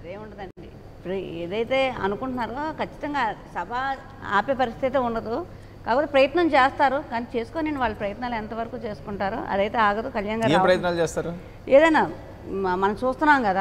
అదేముండదండి ఇప్పుడు ఏదైతే అనుకుంటున్నారో ఖచ్చితంగా సభ ఆపే పరిస్థితి ఉండదు కాకపోతే ప్రయత్నం చేస్తారు కానీ చేసుకొని వాళ్ళ ప్రయత్నాలు ఎంతవరకు చేసుకుంటారో అదైతే ఆగదు కళ్యాణ్ గారు ఏం రావడం- ప్రయత్నాలు చేస్తారు ఏదైనా మ- మనం చూస్తున్నాం కదా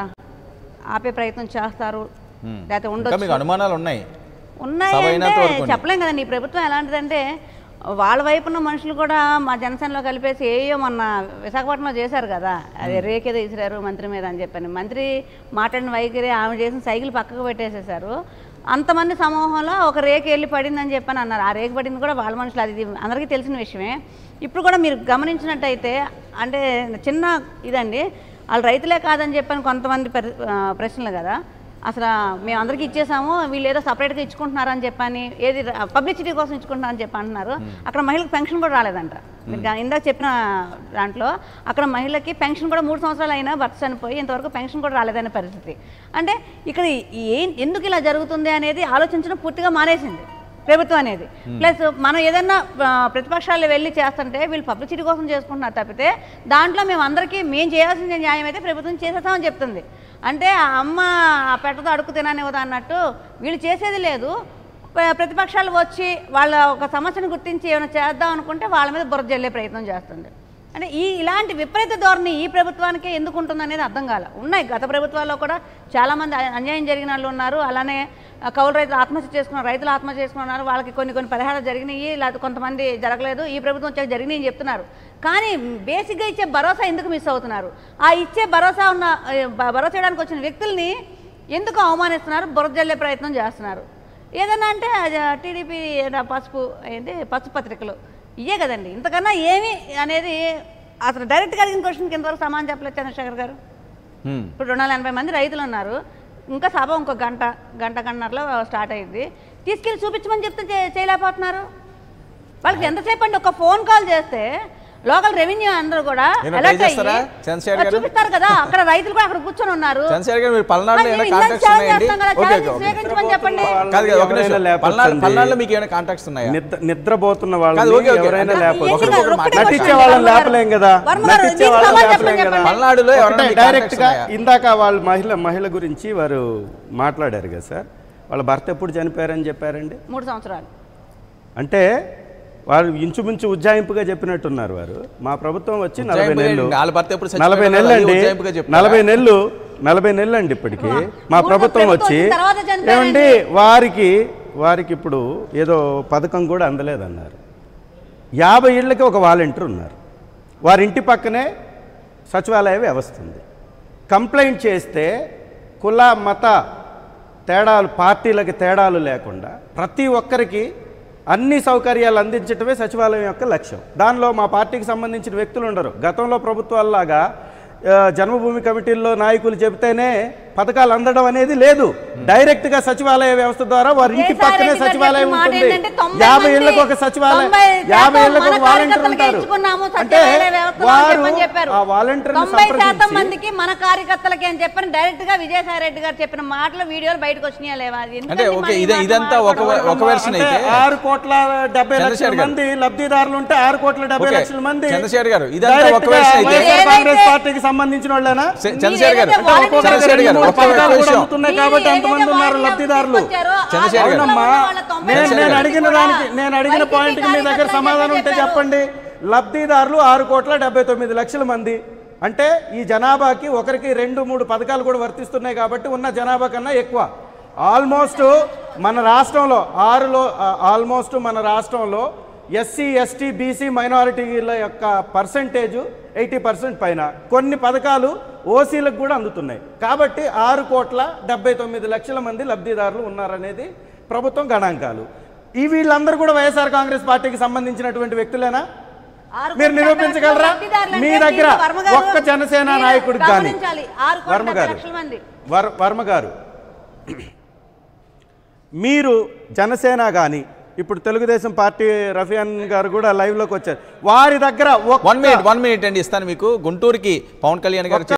ఆపే ప్రయత్నం చేస్తారు Hmm. లేకపోతే ఇంకా ఉండొచ్చు మీకు అనుమానాలు ఉన్నాయి ఉన్నాయి సభ అంటే అయినంత వరకు ఉంది. చెప్పలేం కదండి ఈ ప్రభుత్వం ఎలాంటిదంటే వాళ్ళ వైపున మనుషులు కూడా మా జనసేనలో కలిపేసి ఏయో మొన్న విశాఖపట్నంలో చేశారు కదా అది రేకేదో ఇసిరారు మంత్రి మీద అని చెప్పని మంత్రి మాట్లాడిన వైఖరి ఆమె చేసిన సైకిల్ పక్కకు పెట్టేసేసారు అంతమంది సమూహంలో ఒక రేకు వెళ్ళి పడిందని చెప్పని అన్నారు ఆ రేకు పడింది కూడా వాళ్ళ మనుషులు అది ఇది అందరికీ తెలిసిన విషయమే ఇప్పుడు కూడా మీరు గమనించినట్టయితే అంటే చిన్న ఇదండి వాళ్ళు రైతులే కాదని చెప్పని కొంతమంది పరి- ఆ, ప్రశ్నలు కదా అసలు మేము అందరికీ ఇచ్చేసాము వీళ్ళు ఏదో సపరేట్గా ఇచ్చుకుంటున్నారని చెప్పని ఏది పబ్లిసిటీ కోసం ఇచ్చుకుంటున్నారని చెప్పి అంటున్నారు అక్కడ మహిళలకు పెన్షన్ కూడా రాలేదంట మీరు గా- ఇందాక చెప్పిన దాంట్లో అక్కడ మహిళకి పెన్షన్ కూడా మూడు సంవత్సరాలు అయినా భర్త చనిపోయి ఇంతవరకు పెన్షన్ కూడా రాలేదనే పరిస్థితి అంటే ఇక్కడ ఏం ఎందుకు ఇలా జరుగుతుంది అనేది ఆలోచించడం పూర్తిగా మానేసింది ప్రభుత్వం అనేది ప్లస్ మనం ఏదన్నా ఆ, ప్రతిపక్షాలు వెళ్ళి చేస్తుంటే వీళ్ళు పబ్లిసిటీ కోసం చేసుకుంటున్నారు తప్పితే దాంట్లో మేము అందరికీ మేము చేయాల్సిన న్యాయం అయితే ప్రభుత్వం చేసేస్తామని చెప్తుంది అంటే ఆ అమ్మ ఆ పెట్టతో అడుగు తిననివ్వదు అన్నట్టు వీళ్ళు చేసేది లేదు ప్ర- ప్రతిపక్షాలు వచ్చి వాళ్ళ ఒక సమస్యను గుర్తించి ఏమైనా చేద్దాం అనుకుంటే వాళ్ళ మీద బురద జల్లే ప్రయత్నం చేస్తుంది అంటే ఈ ఇలాంటి విపరీత ధోరణి ఈ ప్రభుత్వానికే ఎందుకు ఉంటుంది అనేది అర్థం కాల ఉన్నాయి గత ప్రభుత్వాల్లో కూడా చాలామంది అ- అన్యాయం జరిగిన వాళ్ళు ఉన్నారు అలానే ఆ, కౌలు రైతులు ఆత్మహత్య చేసుకున్నారు రైతులు ఆత్మహత్య చేసుకున్నారు వాళ్ళకి కొన్ని కొన్ని పరిహారాలు జరిగినాయి లేకపోతే కొంతమంది జరగలేదు ఈ ప్రభుత్వం వచ్చాక జరిగినాయి అని చెప్తున్నారు కానీ బేసిక్గా ఇచ్చే భరోసా ఎందుకు మిస్ అవుతున్నారు ఆ ఇచ్చే భరోసా ఉన్న ఏ, భ- భరోసా ఇవ్వడానికి వచ్చిన వ్యక్తుల్ని ఎందుకు అవమానిస్తున్నారు బురద జల్లే ప్రయత్నం చేస్తున్నారు ఏదన్నా అంటే అది టీడీపీ పసుపు ఏంటి పసుపు పత్రికలు ఇవే కదండి ఇంతకన్నా ఏమి అనేది అసలు డైరెక్ట్గా అడిగిన క్వశ్చన్కి ఇంతవరకు సమాధానం చెప్పలేదు చంద్రశేఖర్ గారు హ్మ్. ఇప్పుడు రెండు వందల ఎనభై మంది రైతులు ఉన్నారు ఇంకా సభ ఇంకో గంట గంట గంటన్నరలో స్టార్ట్ అయ్యింది తీసుకెళ్ళి చూపించమని చెప్తే చే- చేయలేకపోతున్నారు వాళ్ళకి ఎంతసేపు అండి ఒక ఫోన్ కాల్ చేస్తే లోకల్ రెవెన్యూ అందరూ కూడా నేను alert try చేస్తారా? అయ్యి, చంద్రశేఖర్ గారు? చూపిస్తారు కదా అక్కడ రైతులు కూడా అక్కడ కూర్చొని ఉన్నారు చంద్రశేఖర్ గారు మీరు పల్నాడులో మరి ఏమైనా మేము ఇందాక కాంటాక్ట్స్ ఛాలెంజ్ ఉన్నాయండి చేస్తాం కదా, ఓకే ఛాలెంజ్ ఓకే ఓకే స్వీకరించమని చెప్పండి కాదు కాదు ఒక ఎవరైనా నిమిషం లేపొచ్చండి. పల్నాడు పల్నాడులో మీకు ఏమైనా కాంటాక్ట్స్ ఉన్నాయా నిద్ర నిద్రపోతున్న కాదు, వాళ్ళని ఓకే, ఓకే. ఎవరైనా అంటే లేపొచ్చు ఏంటి గారు, ఒకరు ఒక్కటే నటించే క్వశ్చన్ వాళ్ళని వర్మ గారు. లేపలేం కదా వర్మ గారు, నటించే దీనికి వాళ్ళని సమాధానం లేపలేం చెప్పండి, కదా చెప్పండి. పల్నాడులో ఎవరైనా ఒకటే మీకు డైరెక్ట్ contacts గా ఉన్నాయా? ఇందాక వాళ్ళ మహిళ మహిళ గురించి వారు మాట్లాడారు కదా సార్ వాళ్ళ భర్త ఎప్పుడు చనిపోయారని చెప్పారండి మూడు సంవత్సరాలు అంటే వారు ఇంచుమించు ఉజ్జాయింపుగా చెప్పినట్టున్నారు వారు మా ప్రభుత్వం వచ్చి నలభై ఉజ్జాయింపుగా నెలలు ఏంటి? వాళ్ళ భర్త ఎప్పుడు చచ్చిపోయారో నలభై అది నెలలు అండి ఉజ్జాయింపుగా చెప్తారా? నలభై నెలలు నలభై నెలలు అండి ఇప్పటికి మా మూడు ప్రభుత్వం ప్రభుత్వం వచ్చి వచ్చిన తర్వాత చనిపోయారండి. ఏమండి వారికి వారికి ఇప్పుడు ఏదో పథకం కూడా అందలేదన్నారు యాభై ఇళ్ళకి ఒక వాలంటీర్ ఉన్నారు వారి ఇంటి పక్కనే సచివాలయ వ్యవస్థ ఉంది కంప్లైంట్ చేస్తే కుల మత తేడాలు పార్టీలకి తేడాలు లేకుండా ప్రతి ఒక్కరికి అన్ని సౌకర్యాలు అందించటమే సచివాలయం యొక్క లక్ష్యం దానిలో మా పార్టీకి సంబంధించిన వ్యక్తులు ఉండరు గతంలో ప్రభుత్వాల్లాగా ఆ, జన్మభూమి కమిటీల్లో నాయకులు చెబితేనే పథకాలు అందడం అనేది లేదు డైరెక్ట్ గా సచివాలయ వ్యవస్థ ద్వారా వారి ఇంటి విజయసాయి పక్కనే రెడ్డి గారు సచివాలయం చెప్పిన మాట ఉంటుంది ఏంటంటే తొంభై యాభై మంది- ఇళ్ళకి ఒక సచివాలయం తొంభై యాభై శాతం ఇళ్ళకి ఒక మన వాలంటీర్ కార్యకర్తలకే ఉంటారు ఇచ్చుకున్నాము అంటే సచివాలయ వ్యవస్థలో అని వారు చెప్పని చెప్పారు. ఆ వాలంటీర్ని తొంభై శాతం సంప్రదించి మందికి మన కార్యకర్తలకి అని చెప్పని డైరెక్ట్ గా విజయసాయి రెడ్డి గారు చెప్పిన మాటలు వీడియోలు బయటకు వచ్చినాయా లేవా అది ఎందుకంటే అంటే ఓకే మరి ఇదే మాట ఇదంతా ఒక మాట్లాడకూడదు. ఒక వెర్షన్ అంటే అయితే ఆరు కోట్ల డెబ్బై లక్షల చంద్రశేఖర్ గారు. మంది లబ్ధిదారులు ఉంటే ఆరు కోట్ల డెబ్బై ఓకే. లక్షల మంది చంద్రశేఖర్ గారు, ఇదంతా డైరెక్ట్ ఒక గా వెర్షన్ అయితే- వైఎస్ఆర్ ఏదైతే- కాంగ్రెస్ పార్టీకి సంబంధించిన వాళ్ళేనా చ- చంద్రశేఖర్ గారు ఏదైతే వాలంటీర్ చంద్రశేఖర్ గారు మూడు ఒక పథకాలు కూడా విషయం అందుతున్నాయి కాబట్టి ఎంతమంది ఉన్నారు లబ్ధిదారులు చంద్రశేఖర్ గారు. అవునమ్మా నేను చంద్రశేఖర్ నేను గారు. అడిగిన దానికి నేను అడిగిన పాయింట్ మీ దగ్గర సమాధానం ఉంటే చెప్పండి లబ్ధిదారులు ఆరు కోట్ల డెబ్బై తొమ్మిది లక్షల మంది అంటే ఈ జనాభాకి ఒకరికి రెండు మూడు పథకాలు కూడా వర్తిస్తున్నాయి కాబట్టి ఉన్న జనాభా కన్నా ఎక్కువ ఆల్మోస్ట్ మన రాష్ట్రంలో ఆరులో ఆల్మోస్ట్ మన రాష్ట్రంలో ఎస్సీ ఎస్టీ బీసీ మైనారిటీల యొక్క పర్సంటేజ్ ఎయిటీ పర్సెంట్ పైన కొన్ని పథకాలు ఓసీలకు కూడా అందుతున్నాయి కాబట్టి ఆరు కోట్ల డెబ్బై తొమ్మిది లక్షల మంది లబ్ధిదారులు ఉన్నారనేది ప్రభుత్వం గణాంకాలు ఈ వీళ్ళందరూ కూడా వైఎస్ఆర్ కాంగ్రెస్ పార్టీకి సంబంధించినటువంటి వ్యక్తులేనా ఆరు మీరు కోట్ల నిరూపించగలరా లబ్ధిదారులు మీ అంటే దగ్గర దీంట్లో వర్మ గారు ఒక్క జనసేన మీరు నాయకుడికి కానీ గమనించాలి. ఆరు కోట్ల వర్మ డెబ్బై గారు లక్షల మంది వర్ వర్మ గారు మీరు జనసేన కానీ ఇప్పుడు తెలుగుదేశం పార్టీ రఫియాన్ గారు కూడా లైవ్లోకి వచ్చారు వారి దగ్గర ఒక్క వన్ మినిట్ వన్ మినిట్ అండి ఇస్తాను మీకు గుంటూరుకి పవన్ కళ్యాణ్ గారు